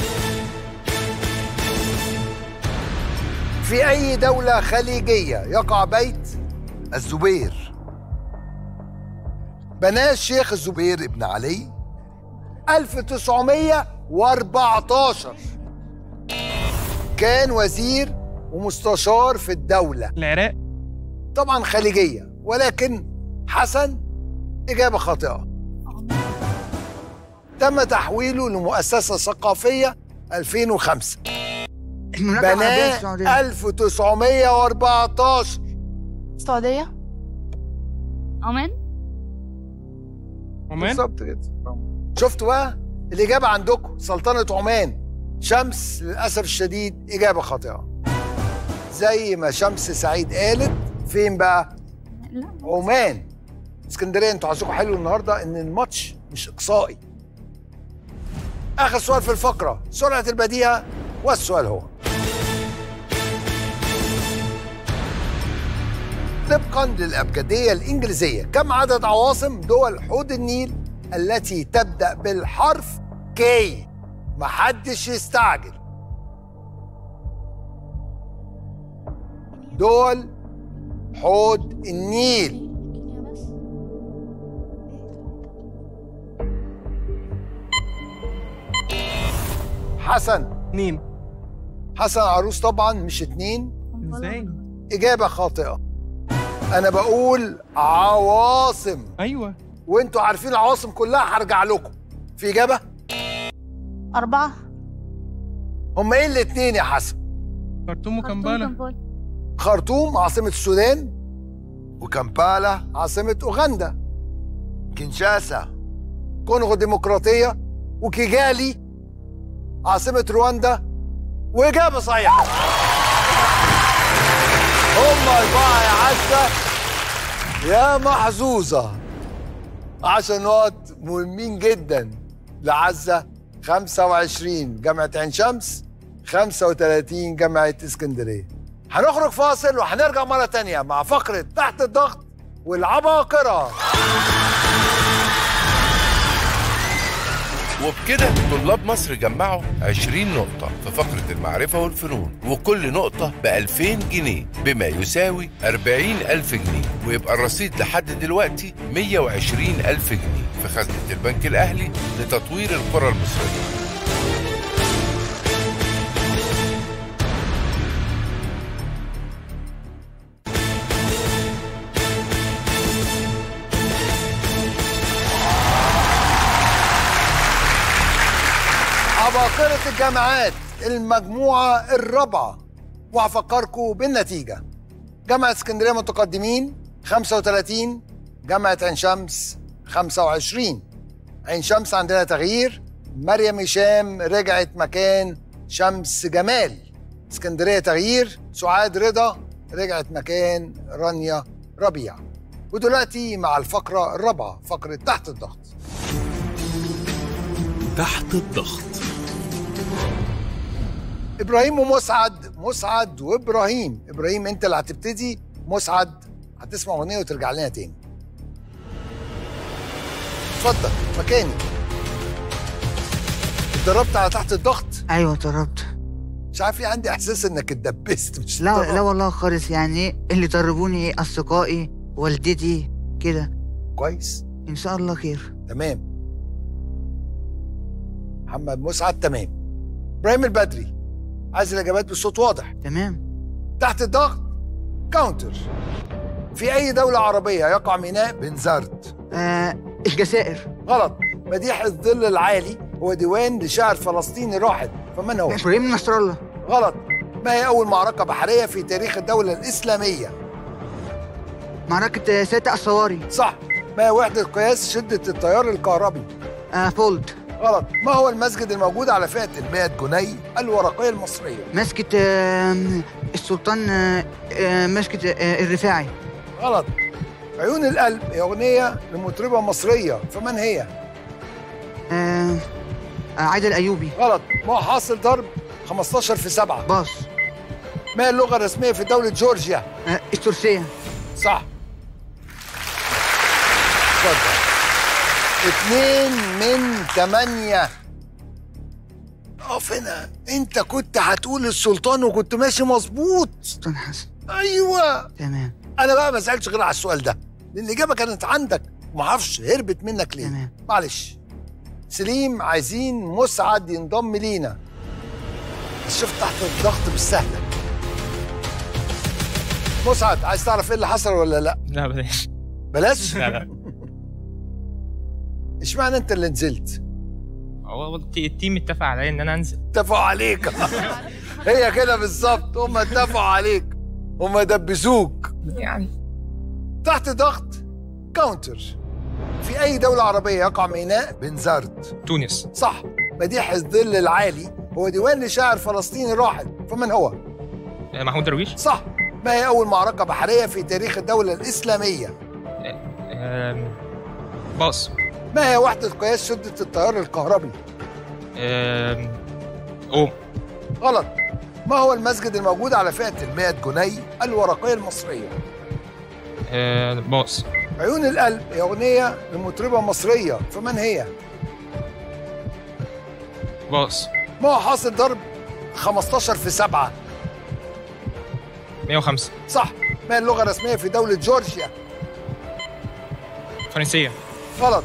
في أي دولة خليجية يقع بيت الزبير بناه الشيخ الزبير زبير ابن علي 1914 كان وزير ومستشار في الدولة العراق طبعا خليجية ولكن حسن إجابة خاطئة تم تحويله لمؤسسة ثقافية 2005 المملكة العربية بناه السعودية 1914 السعودية عمان عمان بالظبط كده شفتوا بقى الإجابة عندكم سلطنة عمان شمس للأسف الشديد إجابة خاطئة زي ما شمس سعيد قالت فين بقى؟ عمان اسكندرية انتوا عايزكم حلو النهارده إن الماتش مش إقصائي آخر سؤال في الفقرة سرعة البديهة والسؤال هو طبقا للأبجدية الإنجليزية كم عدد عواصم دول حوض النيل التي تبدأ بالحرف كي محدش يستعجل دول حوض النيل حسن اتنين حسن عروس طبعا مش اتنين ازاي إجابة خاطئة أنا بقول عواصم ايوه وانتوا عارفين العواصم كلها هرجع لكم في إجابة أربعة هم إيه الاتنين يا حسن خرطوم وكمبالا خرطوم عاصمة السودان وكمبالا عاصمة أوغندا كينشاسا كونغو ديمقراطية وكيجالي عاصمة رواندا وإجابة صحيحة هم أربعة يا عزة يا محظوظة عشر نقط مهمين جدا لعزة 25 جامعة عين شمس 35 جامعة اسكندرية هنخرج فاصل وهنرجع مرة تانية مع فقرة تحت الضغط والعباقرة وبكده طلاب مصر جمعوا 20 نقطة في فقرة المعرفة والفنون وكل نقطة ب 2000 جنيه بما يساوي 40 ألف جنيه ويبقى الرصيد لحد دلوقتي 120 ألف جنيه في خزنة البنك الأهلي لتطوير القرى المصرية عباقرة الجامعات المجموعة الرابعة وهفكركم بالنتيجة جامعة اسكندرية متقدمين 35 جامعة عين شمس 25 عين شمس عندنا تغيير مريم هشام رجعت مكان شمس جمال اسكندرية تغيير سعاد رضا رجعت مكان رانيا ربيع ودلوقتي مع الفقرة الرابعة فقرة تحت الضغط تحت الضغط ابراهيم ومسعد مسعد وابراهيم ابراهيم انت اللي هتبتدي مسعد هتسمع اغنيه وترجع لنا تاني اتفضل مكاني اتدربت على تحت الضغط ايوه اتدربت مش عارف ايه عندي احساس انك اتدبست مش لا اتدربت. لا والله خالص يعني اللي دربوني اصدقائي والدتي كده كويس ان شاء الله خير تمام محمد مسعد تمام ابراهيم البدري عايز الاجابات بصوت واضح تمام تحت الضغط كاونتر في اي دوله عربيه يقع ميناء بنزرت آه الجزائر غلط مديح الظل العالي هو ديوان لشاعر فلسطيني راحل فمن هو ابراهيم نصر الله غلط ما هي اول معركه بحريه في تاريخ الدوله الاسلاميه معركة ستة الصواري صح ما هي وحده قياس شده التيار الكهربي آه فولد غلط ما هو المسجد الموجود على فئه ال جنيه الورقيه المصريه مسكة آه السلطان آه آه مسكة آه الرفاعي غلط عيون القلب هي اغنيه لمطربه مصريه فمن هي آه آه عايدة الأيوبي غلط ما هو حاصل ضرب 15 في 7 باص ما هي اللغه الرسميه في دوله جورجيا آه الترسية صح اتفضل اتنين من تمانية اقف هنا انت كنت هتقول السلطان وكنت ماشي مظبوط سلطان حسن ايوه تمام انا بقى ما سالتش غير على السؤال ده لان الاجابه كانت عندك ما اعرفش هربت منك ليه تمام. معلش سليم عايزين مسعد ينضم لينا بس شوف تحت الضغط مش سهله مسعد عايز تعرف ايه اللي حصل ولا لا لا بلاش بلاش لا لا اشمعنى انت اللي نزلت هو الت- التيم اتفق عليا ان انا انزل اتفقوا عليك هي كده بالظبط هم اتفقوا عليك هم دبسوك يعني تحت ضغط كاونتر في اي دولة عربية يقع ميناء بنزرت تونس صح مديح الظل العالي هو ديوان لشاعر فلسطيني راحل فمن هو؟ آه، محمود درويش صح ما هي أول معركة بحرية في تاريخ الدولة الإسلامية؟ آم، باص ما هي وحدة قياس شدة التيار الكهربي؟ آم، اوم غلط ما هو المسجد الموجود على فئة المئة جنيه الورقية المصرية؟ آه، باص عيون القلب هي أغنية لمطربة مصرية فمن هي؟ باص ما هو حاصل ضرب 15 في 7 105 صح ما هي اللغة الرسمية في دولة جورجيا؟ فرنسية غلط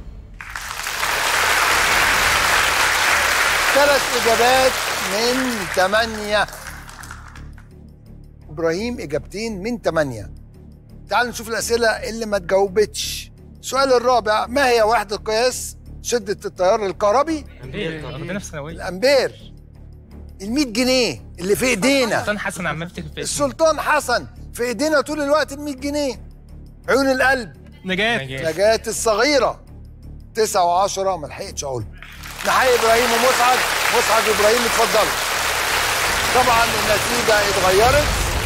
ثلاث إجابات من ثمانية إبراهيم إجابتين من ثمانية تعالوا نشوف الأسئلة اللي ما تجاوبتش السؤال الرابع ما هي وحدة قياس شدة التيار الكهربي؟ عندنا في ثانوية الأمبير ال 100 جنيه اللي في إيدينا سلطان حسن عمال افتكر في اسمه السلطان حسن في إيدينا طول الوقت ال 100 جنيه عيون القلب نجاة نجاة الصغيرة تسعة وعشرة ما لحقتش أقول نحيي إبراهيم ومسعد مسعد وإبراهيم اتفضلوا طبعا النتيجة اتغيرت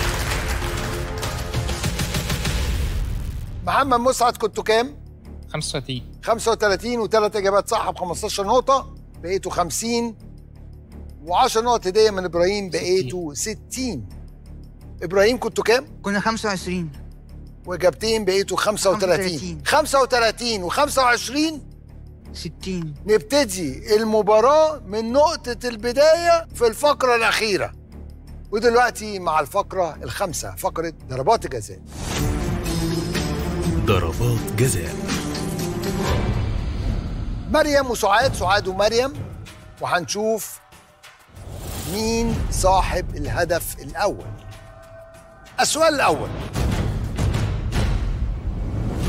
محمد مسعد كنتوا كام؟ 35 35 وثلاث إجابات صح ب 15 نقطة بقيتوا 50 و10 نقط هدية من إبراهيم بقيتوا 60 إبراهيم كنتوا كام؟ كنا 25 وإجابتين بقيتوا 35 35 و25 60 نبتدي المباراة من نقطة البداية في الفقرة الأخيرة ودلوقتي مع الفقرة الخامسة فقرة ضربات الجزاء ضربات جزاء مريم وسعاد سعاد ومريم وهنشوف مين صاحب الهدف الأول السؤال الأول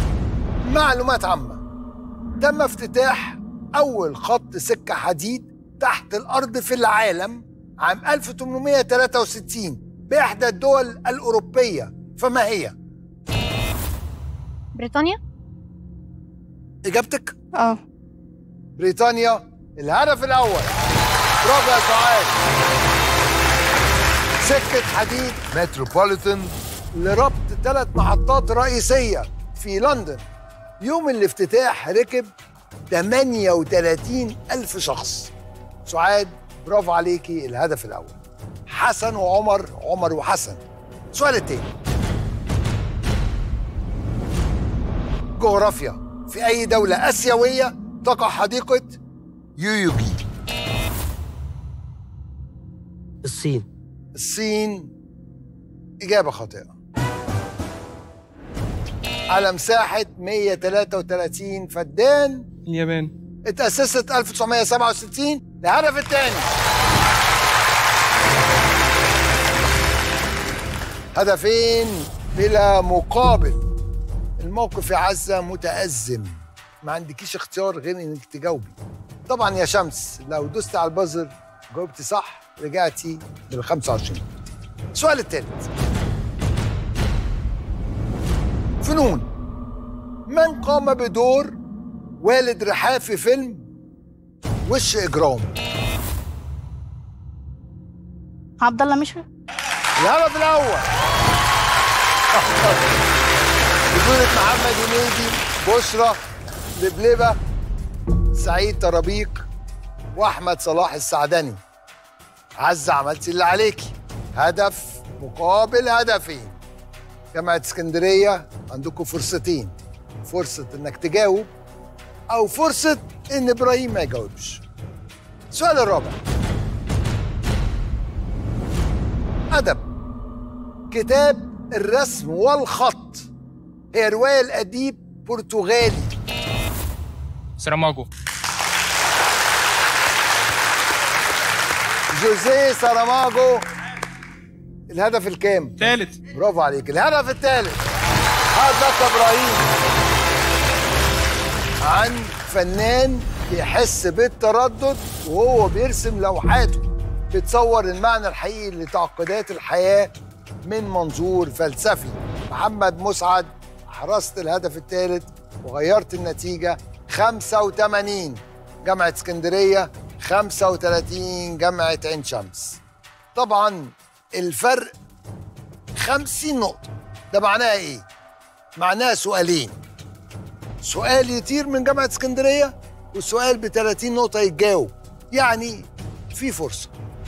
معلومات عامة تم افتتاح أول خط سكة حديد تحت الأرض في العالم عام 1863 بإحدى الدول الأوروبية فما هي؟ بريطانيا إجابتك؟ اه بريطانيا الهدف الأول برافو يا سعاد سكة حديد متروبوليتان لربط ثلاث محطات رئيسية في لندن يوم الافتتاح ركب 38 ألف شخص سعاد برافو عليكي الهدف الأول حسن وعمر عمر وحسن السؤال التاني جغرافيا في أي دولة آسيوية تقع حديقة يويوجي الصين الصين إجابة خاطئة على مساحة 133 فدان اليابان اتأسست 1967 الهدف الثاني هدفين بلا مقابل الموقف يا عزة متأزم ما عندكيش اختيار غير انك تجاوبي طبعا يا شمس لو دوست على البازر جاوبتي صح رجعتي لل 25 السؤال الثالث فنون من قام بدور والد رحاب في فيلم وش اجرام عبد الله مشرف الهدف الاول بطولة محمد هنيدي بشرى لبلبة سعيد طرابيق واحمد صلاح السعدني عزة عملتي اللي عليكي هدف مقابل هدفين جامعة اسكندرية عندكم فرصتين فرصة انك تجاوب او فرصة ان ابراهيم ما يجاوبش السؤال الرابع أدب كتاب الرسم والخط هي رواية الأديب برتغالي سراماجو جوزيه ساراماجو الهدف الكام؟ ثالث برافو عليك الهدف الثالث هدف ابراهيم عن فنان بيحس بالتردد وهو بيرسم لوحاته بتصور المعنى الحقيقي لتعقيدات الحياة من منظور فلسفي محمد مسعد حرصت الهدف الثالث وغيرت النتيجة 85 جامعة اسكندرية 35 جامعة عين شمس طبعا الفرق 50 نقطة ده معناها ايه؟ معناها سؤالين سؤال يطير من جامعة اسكندرية والسؤال ب 30 نقطة يتجاوب يعني في فرصة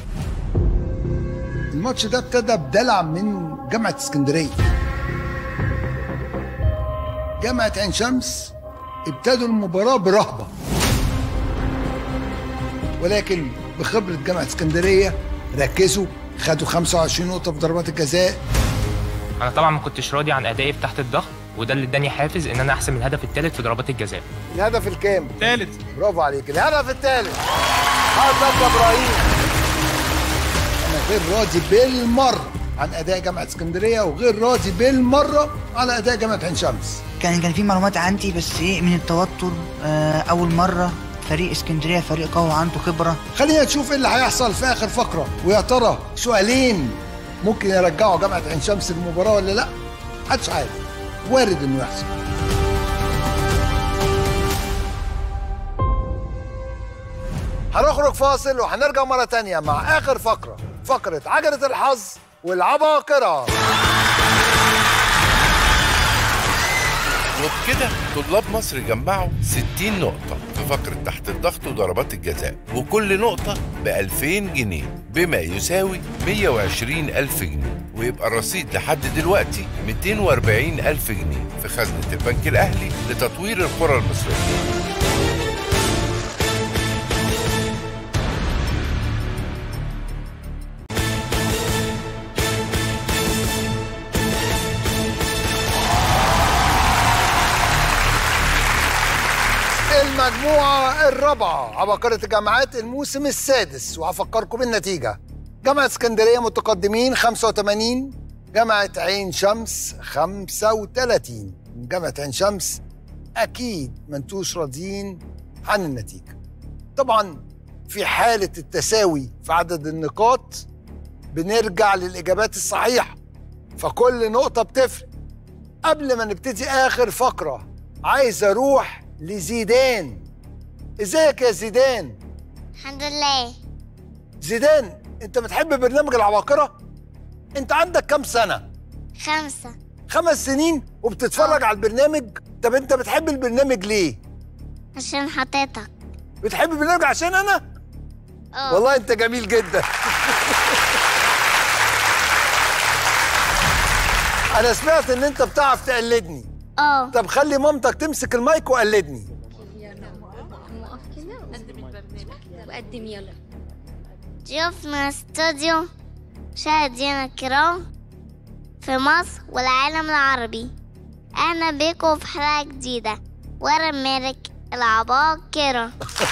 الماتش ده ابتدى بدلع من جامعة اسكندرية جامعة عين شمس ابتدوا المباراة برهبة ولكن بخبرة جامعة اسكندرية ركزوا خدوا 25 نقطة في ضربات الجزاء انا طبعا ما كنتش راضي عن ادائي في تحت الضغط وده اللي اداني حافز ان انا احسم الهدف الثالث في ضربات الجزاء الهدف الكام؟ ثالث برافو عليك الهدف الثالث هدف ابراهيم انا غير راضي بالمرة عن اداء جامعة اسكندرية وغير راضي بالمرة على اداء جامعة عين شمس كان كان في معلومات عندي بس ايه من التوتر آه اول مره فريق اسكندريه فريق قوي عنده خبره خلينا نشوف ايه اللي هيحصل في اخر فقرة ويا ترى سؤالين ممكن يرجعوا جامعة عين شمس المباراة ولا لا محدش عارف وارد انه يحصل هنخرج فاصل وهنرجع مرة تانية مع آخر فقرة فقرة عجلة الحظ والعباقرة وبكده طلاب مصر جمعوا 60 نقطة في فقرة تحت الضغط وضربات الجزاء وكل نقطة ب 2000 جنيه بما يساوي 120 ألف جنيه ويبقى الرصيد لحد دلوقتي 240 ألف جنيه في خزنة البنك الأهلي لتطوير القرى المصرية المجموعة الرابعة عباقرة الجامعات الموسم السادس وهفكركم بالنتيجة جامعة اسكندرية متقدمين 85 جامعة عين شمس 35 جامعة عين شمس أكيد ما انتوش راضيين عن النتيجة طبعا في حالة التساوي في عدد النقاط بنرجع للإجابات الصحيحة فكل نقطة بتفرق قبل ما نبتدي آخر فقرة عايز أروح لزيدان ازيك يا زيدان الحمد لله زيدان انت بتحب برنامج العباقرة انت عندك كام سنة خمسة خمس سنين وبتتفرج على البرنامج طب انت بتحب البرنامج ليه عشان حطيتك بتحب البرنامج عشان انا اه والله انت جميل جدا انا سمعت ان انت بتعرف تقلدني اه طب خلي مامتك تمسك المايك وقلدني وقدم يلا ضيوفنا استوديو مشاهدينا الكرام في مصر والعالم العربي أهلا بيكم في حلقة جديدة ورا مالك العباقرة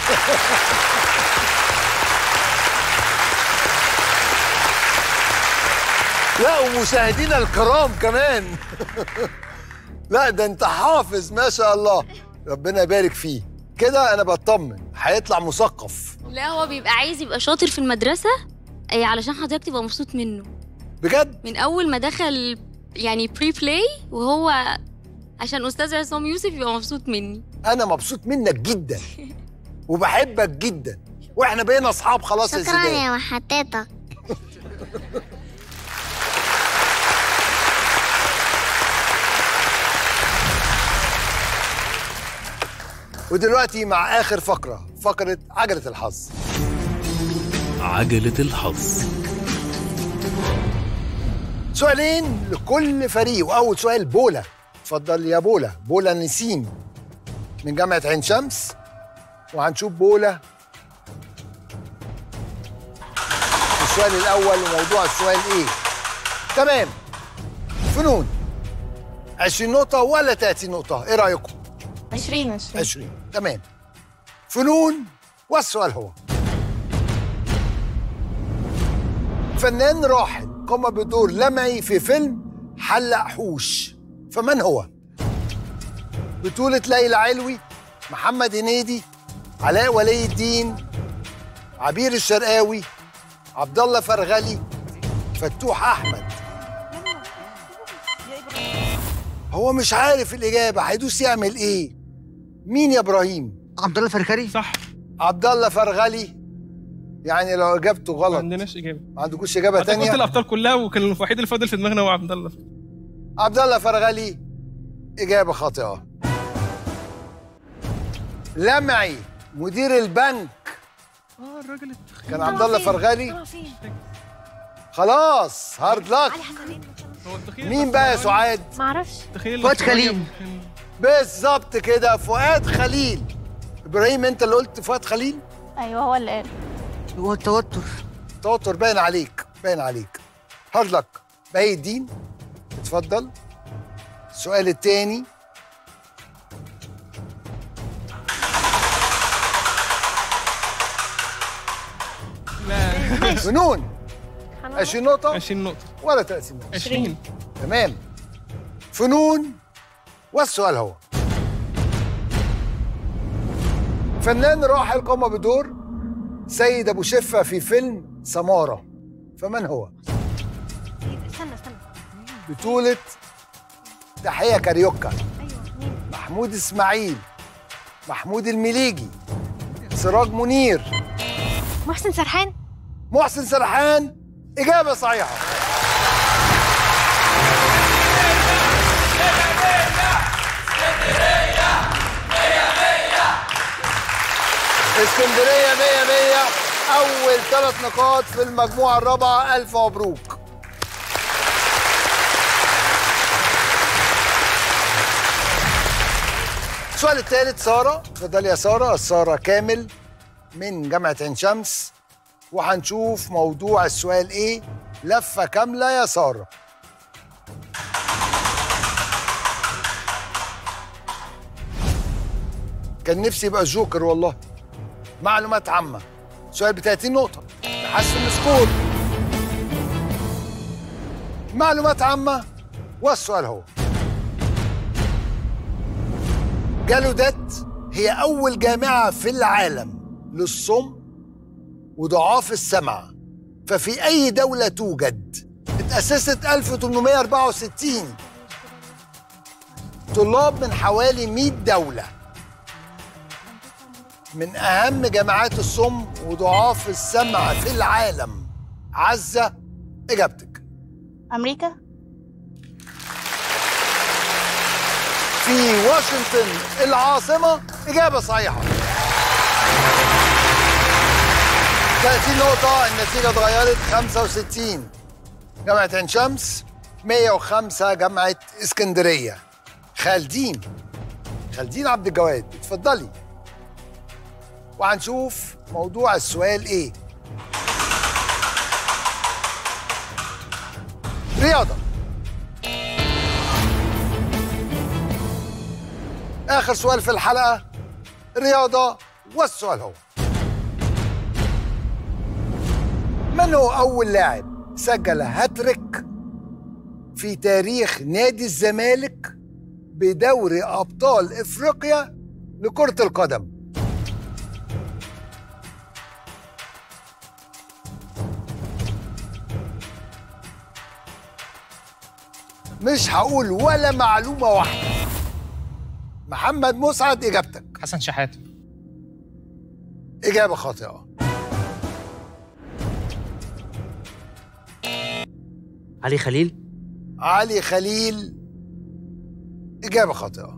لا ومشاهدينا الكرام كمان لا ده انت حافظ ما شاء الله ربنا يبارك فيه كده انا بطمن هيطلع مثقف لا هو بيبقى عايز يبقى شاطر في المدرسة أي علشان حضرتك تبقى مبسوط منه بجد من أول ما دخل يعني بري بلاي وهو عشان أستاذ عصام يوسف يبقى مبسوط مني انا مبسوط منك جدا وبحبك جدا واحنا بقينا اصحاب خلاص يا شكرا زيدان يا محطتك ودلوقتي مع اخر فقره فقره عجله الحظ عجلة الحظ سؤالين لكل فريق واول سؤال بولا اتفضل يا بولا بولا نسيم من جامعه عين شمس وهنشوف بولا السؤال الاول وموضوع السؤال ايه تمام فنون 20 نقطه ولا 30 نقطه ايه رايكم 20 20 20 تمام فنون والسؤال هو فنان راحل قام بدور لمعي في فيلم حلق حوش فمن هو؟ بطولة ليلى علوي محمد هنيدي علاء ولي الدين عبير الشرقاوي عبد الله فرغلي فتوح احمد هو مش عارف الاجابه هيدوس يعمل ايه مين يا ابراهيم عبد الله فرغلي صح عبد الله فرغلي يعني لو اجابته غلط ما عندناش اجابه ما عندكوش اجابه أعتقد قلت تانية الابطال كلها وكان الوحيد اللي فاضل في دماغنا هو عبد الله عبد الله فرغلي اجابه خاطئه لمعي مدير البنك اه الراجل التخين كان عبد الله فرغلي خلاص هارد لك هو التخين مين بقى يا سعاد معرفش تخيل فؤاد خليل بالظبط كده فؤاد خليل ابراهيم انت اللي قلت فؤاد خليل ايوه هو اللي قال هو التوتر توتر باين عليك باين عليك هارد لك بهي الدين اتفضل السؤال الثاني لا فنون 20 نقطة 20 نقطة ولا 30 نقطة 20 تمام فنون والسؤال هو فنان راحل قام بدور سيد ابو شفه في فيلم سماره فمن هو؟ استنى استنى بطولة تحية كاريوكا محمود اسماعيل محمود المليجي سراج منير محسن سرحان محسن سرحان إجابة صحيحة اسكندرية مية مية أول ثلاث نقاط في المجموعة الرابعة ألف مبروك السؤال الثالث سارة اتفضلي يا سارة سارة كامل من جامعة عين شمس وهنشوف موضوع السؤال ايه لفة كاملة يا سارة كان نفسي يبقى الجوكر والله معلومات عامة سؤال ب 30 نقطة تحسن السكور معلومات عامة والسؤال هو جالودات هي أول جامعة في العالم للصم وضعاف السمع ففي أي دولة توجد؟ اتأسست 1864 طلاب من حوالي 100 دولة من أهم جامعات الصم وضعاف السمع في العالم عزة إجابتك أمريكا في واشنطن العاصمة إجابة صحيحة 30 نقطة النتيجة اتغيرت 65 جامعة عين شمس 105 جامعة اسكندرية خالدين خالدين عبد الجواد اتفضلي وهنشوف موضوع السؤال ايه رياضة آخر سؤال في الحلقة رياضة والسؤال هو من هو أول لاعب سجل هاتريك في تاريخ نادي الزمالك بدوري أبطال إفريقيا لكرة القدم مش هقول ولا معلومة واحدة محمد مسعد إجابتك حسن شحاته إجابة خاطئة علي خليل علي خليل إجابة خاطئة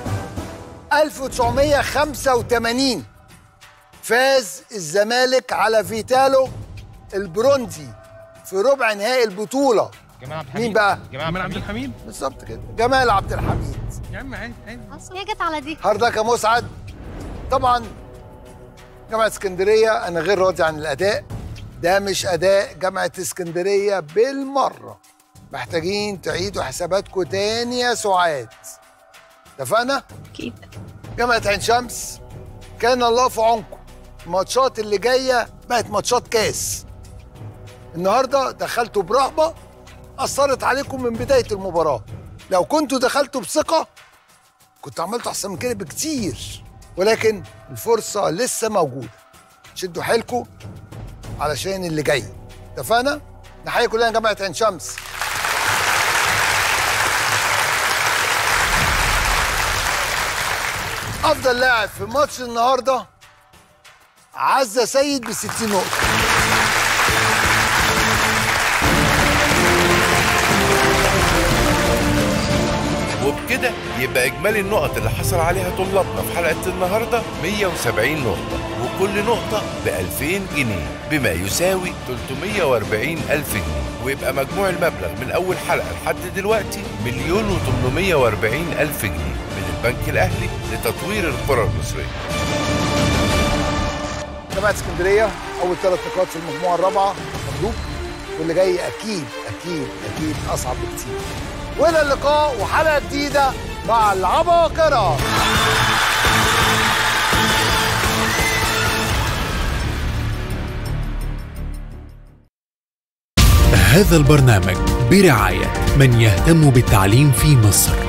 1985 فاز الزمالك على فيتالو البروندي في ربع نهائي البطولة جمال عبد الحميد مين بقى؟ جمال عبد الحميد بالظبط كده جمال عبد الحميد يا عم عادي عادي هي جت على دي هاردك يا مسعد طبعا جامعة اسكندرية أنا غير راضي عن الأداء ده مش أداء جامعة اسكندرية بالمرة محتاجين تعيدوا حساباتكم تاني يا سعاد اتفقنا؟ أكيد جامعة عين شمس كان الله في عونكم الماتشات اللي جاية بقت ماتشات كاس النهاردة دخلتوا برهبة أثرت عليكم من بداية المباراة لو كنتوا دخلتوا بثقة كنت عملتوا أحسن من كده بكتير ولكن الفرصة لسه موجودة شدوا حيلكم علشان اللي جاي اتفقنا؟ نحيي كلنا جامعة عين شمس أفضل لاعب في ماتش النهاردة عزة سيد ب 60 نقطة وبكده يبقى إجمالي النقط اللي حصل عليها طلابنا في حلقة النهاردة 170 نقطة وكل نقطة ب 2000 جنيه بما يساوي 340 ألف جنيه ويبقى مجموع المبلغ من أول حلقة لحد دلوقتي مليون و840 ألف جنيه من البنك الأهلي لتطوير القرى المصرية جامعة اسكندرية أول ثلاث نقاط في المجموعة الرابعة مبروك واللي جاي أكيد أكيد أكيد أصعب بكتير وإلى اللقاء وحلقة جديدة مع العباقرة هذا البرنامج برعاية من يهتم بالتعليم في مصر